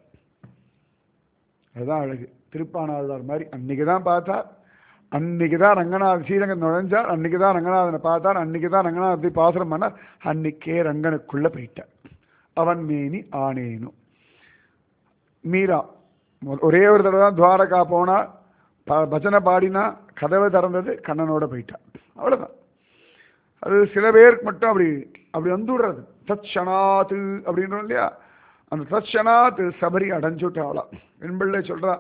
அதுதான் அழகு திருப்பானாழ்வார் மாதிரி அன்னைக்கு தான் பார்த்தார் அன்னைக்கு தான் ரங்கநாத ஸ்ரீரங்கம் நுழைஞ்சார் அன்னைக்கு தான் ரங்கநாதனை பார்த்தார் அன்னைக்கு தான் ரங்கநாதத்தை பாசுரம் பண்ணார் அன்னைக்கே ரங்கனுக்குள்ள போயிட்டார் அவன் மேனி ஆனேனும் மீரா ஒரே ஒரு தடவை தான் துவாரகா போனா ப- பஜனை பாடினா கதவை திறந்தது கண்ணனோட போயிட்டான் அவ்வளவுதான் அது சில பேருக்கு மட்டும் அப்படி அப்படி வந்துடுறது தத் ஷனாத்து அப்படின்றோம் இல்லையா அந்த தத் ஷனாத்து சபரி அடைஞ்சுட்டாளா என் பிள்ளை சொல்றா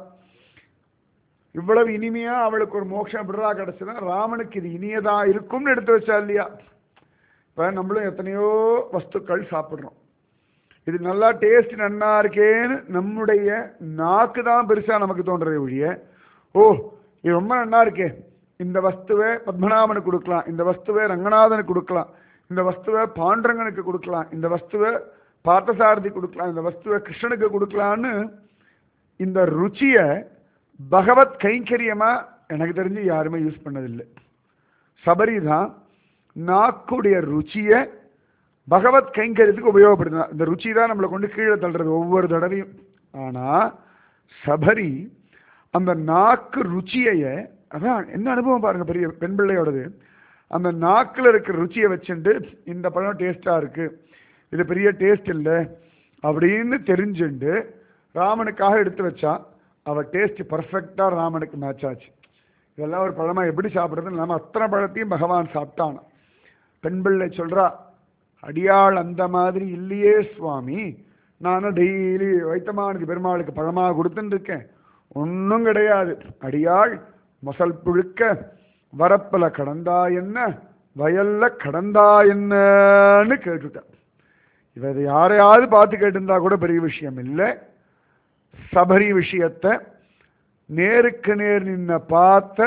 இவ்வளவு இனிமையா அவளுக்கு ஒரு மோட்சம் எப்படிடா கிடைச்சதுன்னா ராமனுக்கு இது இனியதா இருக்கும்னு எடுத்து வச்சா இல்லையா இப்ப நம்மளும் எத்தனையோ வஸ்துக்கள் சாப்பிடுறோம் இது நல்லா டேஸ்ட் நன்னா இருக்கேன்னு நம்முடைய நாக்கு தான் பெருசா நமக்கு தோன்றதே ஒழிய ஓ இது ரொம்ப நன்னா இருக்கே இந்த வஸ்துவை பத்மநாபனுக்கு கொடுக்கலாம் இந்த வஸ்துவை ரங்கநாதனுக்கு கொடுக்கலாம் இந்த வஸ்துவை பாண்டரங்கனுக்கு கொடுக்கலாம் இந்த வஸ்துவை பார்த்தசாரதி கொடுக்கலாம் இந்த வஸ்துவை கிருஷ்ணனுக்கு கொடுக்கலான்னு இந்த ருச்சியை பகவத் கைங்கரியமா எனக்கு தெரிஞ்சு யாருமே யூஸ் பண்ணதில்லை சபரி தான் நாக்குடைய ருச்சியை பகவத் கைங்கரியத்துக்கு உபயோகப்படுத்தினா இந்த ருச்சி தான் நம்மளை கொண்டு கீழே தள்ளுறது ஒவ்வொரு தடவையும் ஆனா சபரி அந்த நாக்கு ருச்சியைய அதான் என்ன அனுபவம் பாருங்க பெரிய பெண் பிள்ளையோடது அந்த நாக்குல இருக்கிற ருச்சியை வச்சுட்டு இந்த பழம் டேஸ்டா இருக்கு இது பெரிய டேஸ்ட் இல்லை அப்படின்னு தெரிஞ்சுண்டு ராமனுக்காக எடுத்து வச்சா அவ டேஸ்ட் பர்ஃபெக்டா ராமனுக்கு மேட்ச் ஆச்சு இதெல்லாம் ஒரு பழமா எப்படி சாப்பிடுறதுன்னு இல்லாம அத்தனை பழத்தையும் பகவான் சாப்பிட்டான் பெண் பிள்ளை சொல்றா அடியாள் அந்த மாதிரி இல்லையே சுவாமி நானும் டெய்லி வைத்தமானுக்கு பெருமாளுக்கு பழமாக கொடுத்துட்டு இருக்கேன் ஒன்றும் கிடையாது அடியாள் மசல் புழுக்க வரப்பல கடந்தா என்ன வயல்ல கடந்தா என்னன்னு கேட்டுட்டேன் இவ இதை யாரையாவது பார்த்து கேட்டிருந்தா கூட பெரிய விஷயம் இல்லை சபரி விஷயத்தை நேருக்கு நேர் நின்ன பார்த்த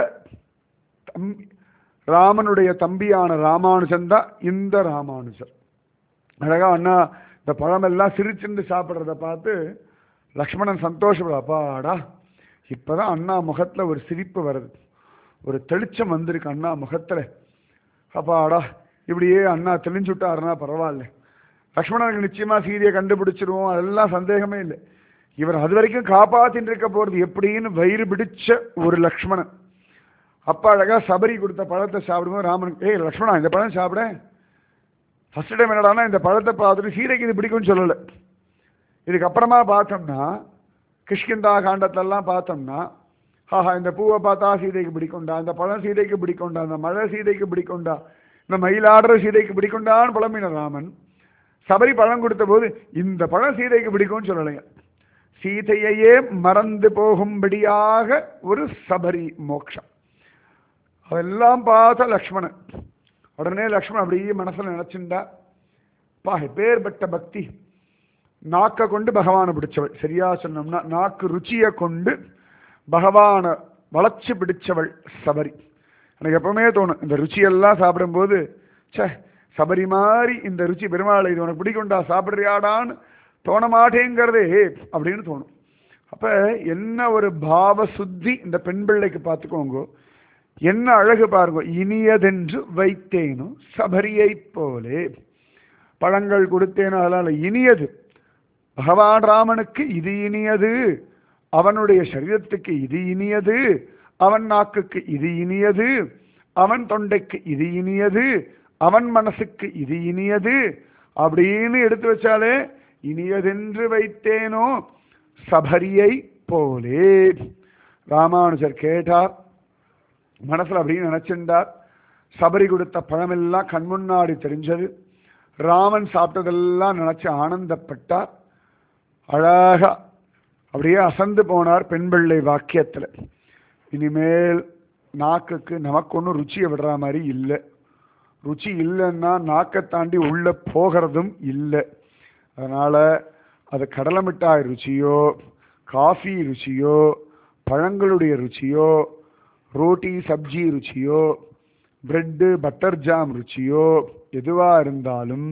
தம்- ராமனுடைய தம்பியான ராமானுஜன் தான் இந்த ராமானுஜர் அழகா அண்ணா இந்த பழமெல்லாம் சிரிச்சுண்டு சாப்பிட்றத பார்த்து லக்ஷ்மணன் சந்தோஷப்பட அப்பாடா இப்பதான் அண்ணா முகத்துல ஒரு சிரிப்பு வருது ஒரு தெளிச்சம் வந்திருக்கு அண்ணா முகத்துல அப்பாடா இப்படியே அண்ணா தெளிஞ்சுட்டாருன்னா பரவாயில்ல லக்ஷ்மணனுக்கு நிச்சயமா சீதையை கண்டுபிடிச்சிருவோம் அதெல்லாம் சந்தேகமே இல்லை இவர் அது வரைக்கும் காப்பாத்தின்னு இருக்க போறது எப்படின்னு வயிறு பிடிச்ச ஒரு லக்ஷ்மணன் அப்பா அழகா சபரி கொடுத்த பழத்தை சாப்பிடும்போது ராமனுக்கு ஏய் லக்ஷ்மணா இந்த பழம் சாப்பிட ஃபர்ஸ்ட் டைம் என்னடான்னா இந்த பழத்தை பார்த்துட்டு சீதைக்கு இது பிடிக்கும்னு சொல்லலை இதுக்கப்புறமா பார்த்தோம்னா கிஷ்கிந்தா காண்டத்திலலாம் பார்த்தோம்னா ஆஹா இந்த பூவை பார்த்தா சீதைக்கு பிடிக்கும்டா இந்த பழம் சீதைக்கு பிடிக்கும்டா இந்த மழை சீதைக்கு பிடிக்கும்டா இந்த மயிலாடுற சீதைக்கு பிடிக்கும்டான்னு புலம்பின ராமன் சபரி பழம் கொடுத்த போது இந்த பழம் சீதைக்கு பிடிக்கும்னு சொல்லலைங்க சீதையையே மறந்து போகும்படியாக ஒரு சபரி மோட்சம் அதெல்லாம் பார்த்த லக்ஷ்மணன் உடனே லக்ஷ்மணன் அப்படியே மனசுல நினைச்சுண்டா பா பேர்பட்ட பக்தி நாக்கை கொண்டு பகவானை பிடிச்சவள் சரியா சொன்னோம்னா நாக்கு ருச்சியை கொண்டு பகவானை வளைச்சு பிடிச்சவள் சபரி எனக்கு எப்பவுமே தோணும் இந்த ருச்சியெல்லாம் சாப்பிடும்போது ச்சே சபரி மாதிரி இந்த ருச்சி பெருமாள் இது உனக்கு பிடிக்கும்டா சாப்பிட்றியாடான்னு தோண மாட்டேங்கிறதே அப்படின்னு தோணும் அப்ப என்ன ஒரு பாவ சுத்தி இந்த பெண் பிள்ளைக்கு பார்த்துக்கோங்க என்ன அழகு பாருங்க இனியதென்று வைத்தேனோ சபரியை போலே பழங்கள் கொடுத்தேனோ அதெல்லாம் இல்லை. இனியது பகவான் ராமனுக்கு இது இனியது அவனுடைய சரீரத்துக்கு இது இனியது அவன் நாக்குக்கு இது இனியது அவன் தொண்டைக்கு இது இனியது அவன் மனசுக்கு இது இனியது அப்படின்னு எடுத்து வச்சாலே இனியதென்று வைத்தேனோ சபரியை போலே ராமானுஜர் கேட்டார் மனசுல அப்படின்னு நினைச்சிருந்தார் சபரி கொடுத்த பழமெல்லாம் கண் முன்னாடி தெரிஞ்சது ராமன் சாப்பிட்டதெல்லாம் நினைச்சு ஆனந்தப்பட்டார் அழகா அப்படியே அசந்து போனார் பெண் பிள்ளை வாக்கியத்துல இனிமேல் நாக்குக்கு நமக்கு ஒன்றும் ருச்சியை விடுற மாதிரி இல்லை ருச்சி இல்லைன்னா நாக்கை தாண்டி உள்ள போகிறதும் இல்லை அதனால அது கடலை மிட்டாய் ருச்சியோ காஃபி ருச்சியோ பழங்களுடைய ருச்சியோ ரோட்டி சப்ஜி ருச்சியோ பிரெட்டு பட்டர் ஜாம் ருச்சியோ எதுவாக இருந்தாலும்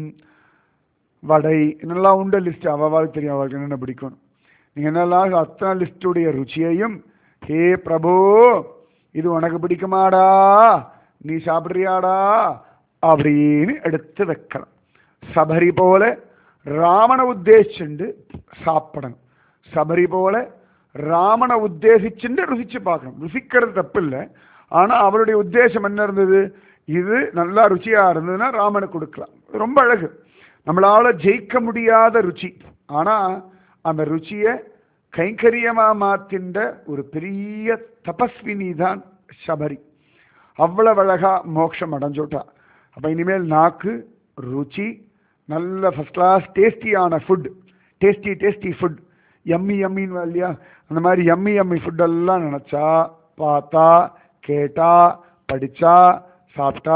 வடை என்னெல்லாம் உண்ட லிஸ்ட் அவளுக்கு தெரியும் அவளுக்கு என்னென்ன பிடிக்கும் நீங்கள் என்னெல்லாம் அத்தனை லிஸ்டுடைய ருச்சியையும் ஹே பிரபு இது உனக்கு பிடிக்குமாடா நீ சாப்பிட்றியாடா அப்படின்னு எடுத்து வைக்கலாம் சபரி போல ராமனை உத்தேசிச்சுண்டு சாப்பிடணும் சபரி போல ராமனை உத்தேசிச்சுண்டு ருசிச்சு பார்க்கணும் ருசிக்கிறது தப்பு இல்லை ஆனா அவருடைய உத்தேசம் என்ன இருந்தது இது நல்லா ருச்சியா இருந்ததுன்னா ராமனுக்கு கொடுக்கலாம் இது ரொம்ப அழகு நம்மளால ஜெயிக்க முடியாத ருச்சி ஆனா அந்த ருச்சியை கைங்கரியமா மாத்தின்ற ஒரு பெரிய தபஸ்வினி தான் சபரி அவ்வளவு அழகா மோட்சம் அடைஞ்சுட்டா அப்ப இனிமேல் நாக்கு ருச்சி நல்ல ஃபர்ஸ்ட் கிளாஸ் டேஸ்டியான food tasty tasty food yummy எம்மின்னு இல்லையா அந்த மாதிரி எம்மி எம்மி ஃபுட்டெல்லாம் நினச்சா பார்த்தா கேட்டா படிச்சா சாப்பிட்டா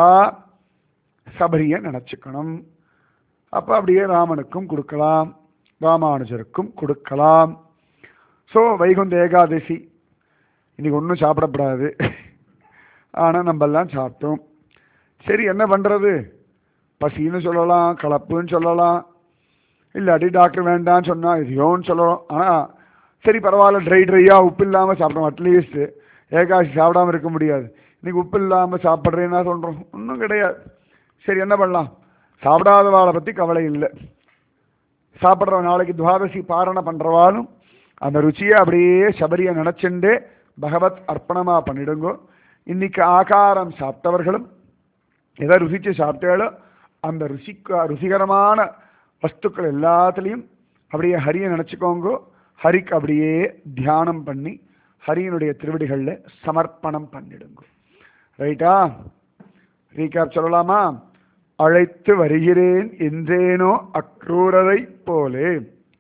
சபரியை நினச்சிக்கணும் அப்போ அப்படியே ராமனுக்கும் கொடுக்கலாம் ராமானுஜருக்கும் கொடுக்கலாம் ஸோ வைகுந்த ஏகாதசி இன்னைக்கு ஒன்றும் சாப்பிடப்படாது ஆனால் நம்ம எல்லாம் சாப்பிட்டோம் சரி என்ன பண்ணுறது பசின்னு சொல்லலாம் கலப்புன்னு சொல்லலாம் இல்லாட்டி டாக்டர் வேண்டான்னு சொன்னால் இதையோன்னு சொல்லலாம் ஆனால் சரி பரவாயில்ல ட்ரை ட்ரையாக உப்பு இல்லாமல் சாப்பிட்டோம் அட்லீஸ்ட் ஏகாசி சாப்பிடாம இருக்க முடியாது இன்னைக்கு உப்பு இல்லாமல் சாப்பிட்றேன்னா சொல்கிறோம் ஒன்றும் கிடையாது சரி என்ன பண்ணலாம் சாப்பிடாதவாளை பற்றி கவலை இல்லை சாப்பிட்ற நாளைக்கு துவாதசி பாரணை பண்ணுறவாலும் அந்த ருச்சியை அப்படியே சபரியை நினச்சிண்டு பகவத் அர்ப்பணமாக பண்ணிடுங்கோ இன்னைக்கு ஆகாரம் சாப்பிட்டவர்களும் எதை ருசிச்சு சாப்பிட்டாலோ அந்த ருசிக்க ருசிகரமான வஸ்துக்கள் எல்லாத்துலேயும் அப்படியே ஹரியை நினச்சிக்கோங்கோ ஹரிக்கு அப்படியே தியானம் பண்ணி ஹரியினுடைய திருவடிகளில் சமர்ப்பணம் பண்ணிடுங்க ரைட்டா ரீகேப் சொல்லலாமா அழைத்து வருகிறேன் என்றேனோ அக்ரூரரை போலே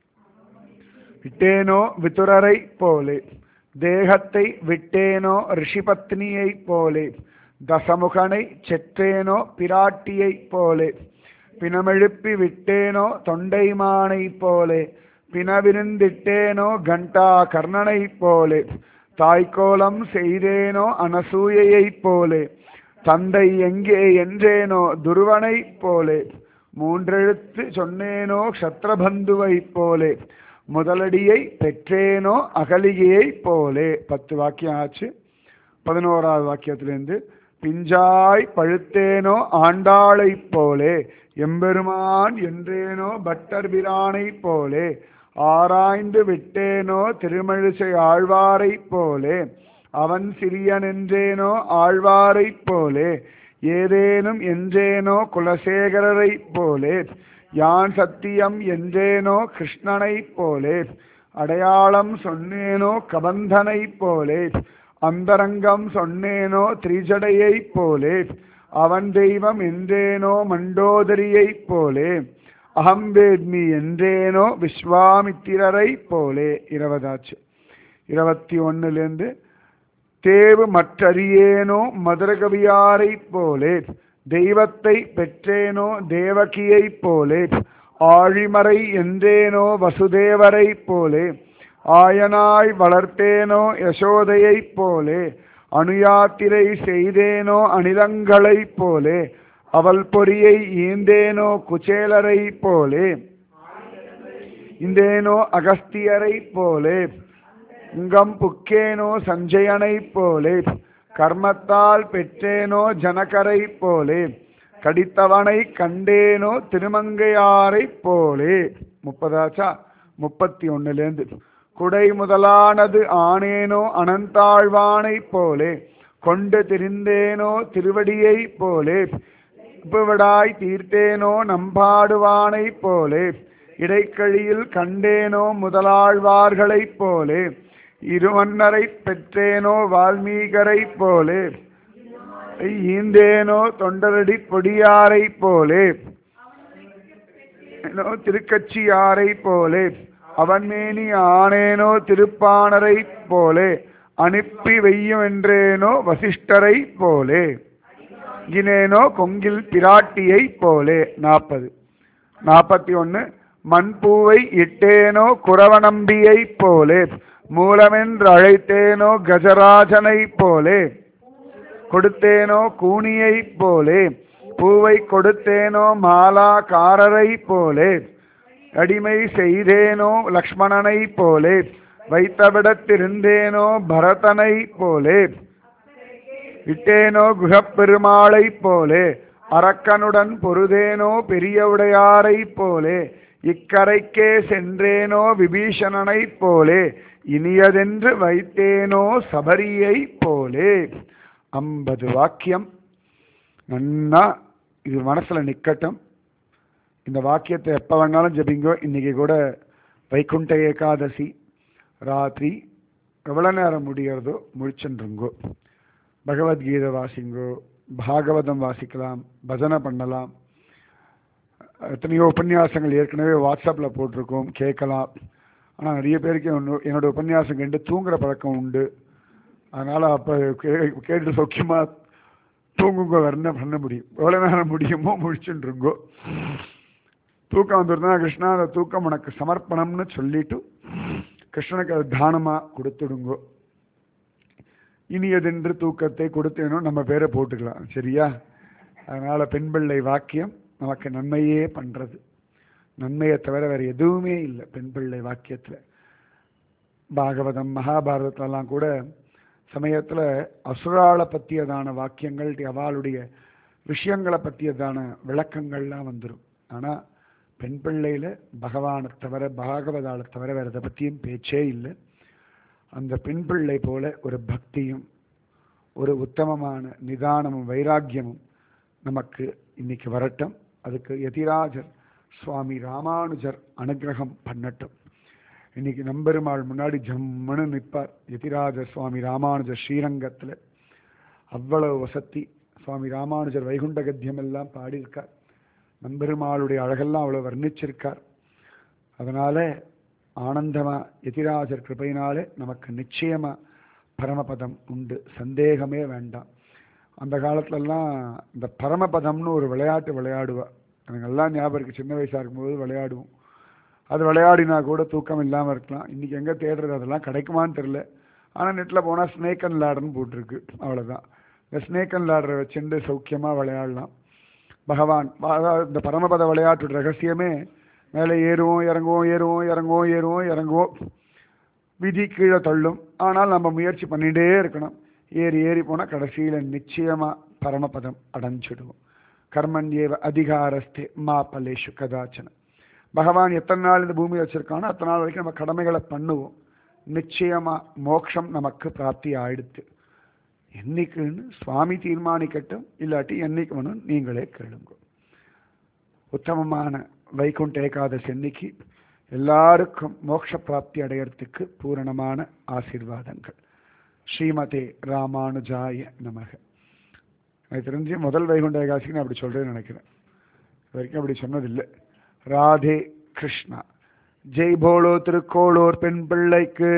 விட்டேனோ விதுரரை போலே தேகத்தை விட்டேனோ ரிஷிபத்னியை போலே தசமுகனை செற்றேனோ பிராட்டியை போலே பிணமெழுப்பி விட்டேனோ தொண்டைமானை போலே பிணவிருந்திட்டேனோ கண்டா கர்ணனை போலே தாய்க்கோலம் செய்தேனோ அனசூயையைப் போலே தந்தை எங்கே என்றேனோ துருவனைப் போலே மூன்றெழுத்து சொன்னேனோ க்ஷத்ரபந்துவைப் போலே முதலடியை பெற்றேனோ அகலிகையைப் போலே பத்து வாக்கியம் ஆச்சு பதினோராவது வாக்கியத்திலேருந்து பிஞ்சாய் பழுத்தேனோ ஆண்டாளைப் போலே எம்பெருமான் என்றேனோ பட்டர் பிரானைப் போலே ஆராய்ந்து விட்டேனோ திருமழிசை ஆழ்வாரைப் போலே அவன் சிறியன் என்றேனோ ஆழ்வாரைப் போலே ஏதேனும் என்றேனோ குலசேகரரைப் போலே யான் சத்தியம் என்றேனோ கிருஷ்ணனைப் போலே அடையாளம் சொன்னேனோ கபந்தனைப் போலே அந்தரங்கம் சொன்னேனோ திரிஜடையைப் போலே அவன் தெய்வம் என்றேனோ மண்டோதரியைப் போலே அகம் வேத்மி என்றேனோ விஸ்வாமித்திரரைப் போலே இருபதாச்சு இருபத்தி ஒன்னுலேருந்து தேவு மற்றறியேனோ மதுரகவியாரைப் போலே தெய்வத்தை பெற்றேனோ தேவகியைப் போலே ஆழிமறை என்றேனோ வசுதேவரைப் போலே ஆயனாய் வளர்த்தேனோ யசோதையைப் போலே அணுயாத்திரை செய்தேனோ அணிலங்களைப் போலே அவள் பொறியை ஈந்தேனோ குச்சேலரை போலே இந்தேனோ அகஸ்தியரை போலே உங்கம் புக்கேனோ சஞ்சயனை போலே கர்மத்தால் பெற்றேனோ ஜனகரை போலே கடித்தவனை கண்டேனோ திருமங்கையாரை போலே முப்பதாச்சா முப்பத்தி ஒன்னுலேருந்து குடை முதலானது ஆனேனோ அனந்தாழ்வானை போலே கொண்டு திரிந்தேனோ திருவடியை போலே உப்புவிடாய் தீர்த்தேனோ நம்பாடுவானை போலே இடைக்கழியில் கண்டேனோ முதலாழ்வார்களைப் போலே இருமன்னரை பெற்றேனோ வால்மீகரை போலே ஈந்தேனோ தொண்டரடி பொடியாரை போலே ஏனோ திருக்கட்சியாரை போலே அவன் மேனி ஆனேனோ திருப்பாணரை போலே அனுப்பி வெய்யும் என்றேனோ வசிஷ்டரை போலே இனேனோ கொங்கில் பிராட்டியை போலே நாற்பது நாற்பத்தி ஒன்று மண்பூவை இட்டேனோ குரவநம்பியை போலே மூலமென்று அழைத்தேனோ கஜராஜனை போலே கொடுத்தேனோ கூனியை போலே பூவை கொடுத்தேனோ மாலாக்காரரை போலே அடிமை செய்தேனோ லக்ஷ்மணனை போலே வைத்தவிடத்திருந்தேனோ பரதனை போலே விட்டேனோ குகப்பெருமாளை போலே அரக்கனுடன் பொருதேனோ பெரியவுடையாரை போலே இக்கரைக்கே சென்றேனோ விபீஷணனை போலே இனியதென்று வைத்தேனோ சபரியை போலே ஐம்பது வாக்கியம் நன்னா இது மனசுல நிக்கட்டும் இந்த வாக்கியத்தை எப்போ வேணாலும் ஜபிங்கோ இன்னைக்கு கூட வைகுண்ட ஏகாதசி ராத்திரி எவ்வளோ நேரம் முடிகிறதோ முழிச்சுருங்கோ பகவத்கீதை வாசிங்கோ பாகவதம் வாசிக்கலாம் பஜனை பண்ணலாம் எத்தனையோ உபன்யாசங்கள் ஏற்கனவே வாட்ஸ்அப்பில் போட்டிருக்கோம் கேட்கலாம் ஆனால் நிறைய பேருக்கு ஒன்று என்னோட உபன்யாசம் கேட்டு தூங்குற பழக்கம் உண்டு அதனால் அப்போ கே கேட்டு சௌக்கியமாக தூங்குங்க வேறு என்ன பண்ண முடியும் எவ்வளோ நேரம் முடியுமோ முழிச்சுருங்கோ தூக்கம் வந்துருந்தா கிருஷ்ணா அந்த தூக்கம் உனக்கு சமர்ப்பணம்னு சொல்லிட்டு கிருஷ்ணனுக்கு அது தானமாக கொடுத்துடுங்கோ இனியதென்று தூக்கத்தை கொடுத்தேனோ நம்ம பேரை போட்டுக்கலாம் சரியா அதனால பெண் பிள்ளை வாக்கியம் நமக்கு நன்மையே பண்றது நன்மையை தவிர வேற எதுவுமே இல்லை பெண் பிள்ளை வாக்கியத்துல பாகவதம் மகாபாரதத்துலலாம் கூட சமயத்துல அசுராளை பற்றியதான வாக்கியங்கள் அவளுடைய விஷயங்களை பற்றியதான விளக்கங்கள்லாம் வந்துடும் ஆனா பெண் பிள்ளையில பகவானை தவிர பாகவதாளை தவிர வேற எதை பற்றியும் பேச்சே இல்லை அந்த பெண் பிள்ளை போல ஒரு பக்தியும் ஒரு உத்தமமான நிதானமும் வைராக்கியமும் நமக்கு இன்னைக்கு வரட்டும் அதுக்கு யதிராஜர் சுவாமி ராமானுஜர் அனுகிரகம் பண்ணட்டும் இன்னைக்கு நம்பெருமாள் முன்னாடி ஜம்முன்னு நிற்பார் யதிராஜர் சுவாமி ராமானுஜர் ஸ்ரீரங்கத்தில் அவ்வளவு வசத்தி சுவாமி ராமானுஜர் வைகுண்ட கத்தியம் எல்லாம் பாடியிருக்கார் நம்பெருமாளுடைய அழகெல்லாம் அவ்வளோ வர்ணிச்சிருக்கார் அதனால ஆனந்தமா எதிராஜர் கிருபையினாலே நமக்கு நிச்சயமா பரமபதம் உண்டு சந்தேகமே வேண்டாம் அந்த காலத்துலலாம் இந்த பரமபதம்னு ஒரு விளையாட்டு விளையாடுவா எனக்கு எல்லாம் ஞாபகம் இருக்கு சின்ன வயசா இருக்கும்போது விளையாடுவோம் அது விளையாடினா கூட தூக்கம் இல்லாமல் இருக்கலாம் இன்னைக்கு எங்கே தேடுறது அதெல்லாம் கிடைக்குமான்னு தெரில ஆனால் நெட்டில் போனால் ஸ்னேக் அண்ட் லேடர்னு போட்டிருக்கு அவ்வளோதான் இந்த ஸ்னேக் அண்ட் லேடரை வச்சுட்டு சௌக்கியமாக விளையாடலாம் பகவான் அதாவது இந்த பரமபத விளையாட்டு ரகசியமே மேலே ஏறுவோம் இறங்குவோம் ஏறுவோம் இறங்குவோம் ஏறுவோம் இறங்குவோம் விதி கீழே தள்ளும் ஆனால் நம்ம முயற்சி பண்ணிகிட்டே இருக்கணும் ஏறி ஏறி போனால் கடைசியில் நிச்சயமாக பரமபதம் அடைஞ்சிடுவோம் கர்மண்யேவ அதிகாரஸ்தே மா பலேஷு கதாச்சன பகவான் எத்தனை நாள் இந்த பூமி வச்சிருக்கானோ அத்தனை நாள் வரைக்கும் நம்ம கடமைகளை பண்ணுவோம் நிச்சயமாக மோட்சம் நமக்கு பிராப்தி ஆயிடுத்து என்னைக்குன்னு சுவாமி தீர்மானிக்கட்டும் இல்லாட்டி என்னைக்கு வேணும் நீங்களே கேளுங்க உத்தமமான வைகுண்ட ஏகாதசி அன்னைக்கு எல்லாருக்கும் மோட்ச பிராப்தி அடையறதுக்கு பூரணமான ஆசீர்வாதங்கள் ஸ்ரீமதே ராமானுஜாய நமக எனக்கு தெரிஞ்சு முதல் வைகுண்ட ஏகாதசிக்கு நான் அப்படி சொல்றேன்னு நினைக்கிறேன் இது வரைக்கும் அப்படி சொன்னதில்லை ராதே கிருஷ்ணா ஜெய் போலோ திருக்கோளூர் பெண் பிள்ளைக்கு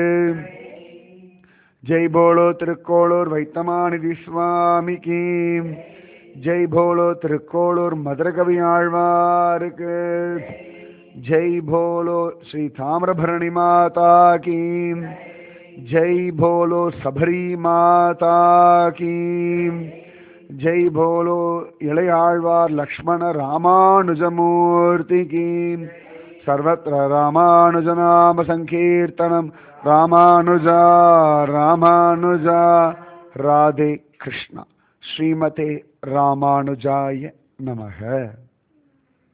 ஜெய் போலோ திருக்கோளூர் வைத்தமாநிதி சுவாமிக்கு ஜெய் போலோ திருக்கோளூர் மதுரகவி ஆழ்வாருக்கு ஜெய் போலோ ஸ்ரீ தாமிரபரணி மாதா கீ ஜெய் போலோ சபரி மாதா கீ ஜெய் போலோ இளையாழ்வார் லக்ஷ்மண ராமானுஜமூர்த்தி கீ சர்வத்திர ராமானுஜநாம சங்கீர்த்தனம் ராமானுஜா ராமானுஜா ராதே கிருஷ்ணா ஸ்ரீமதே ராமானுஜாய நமக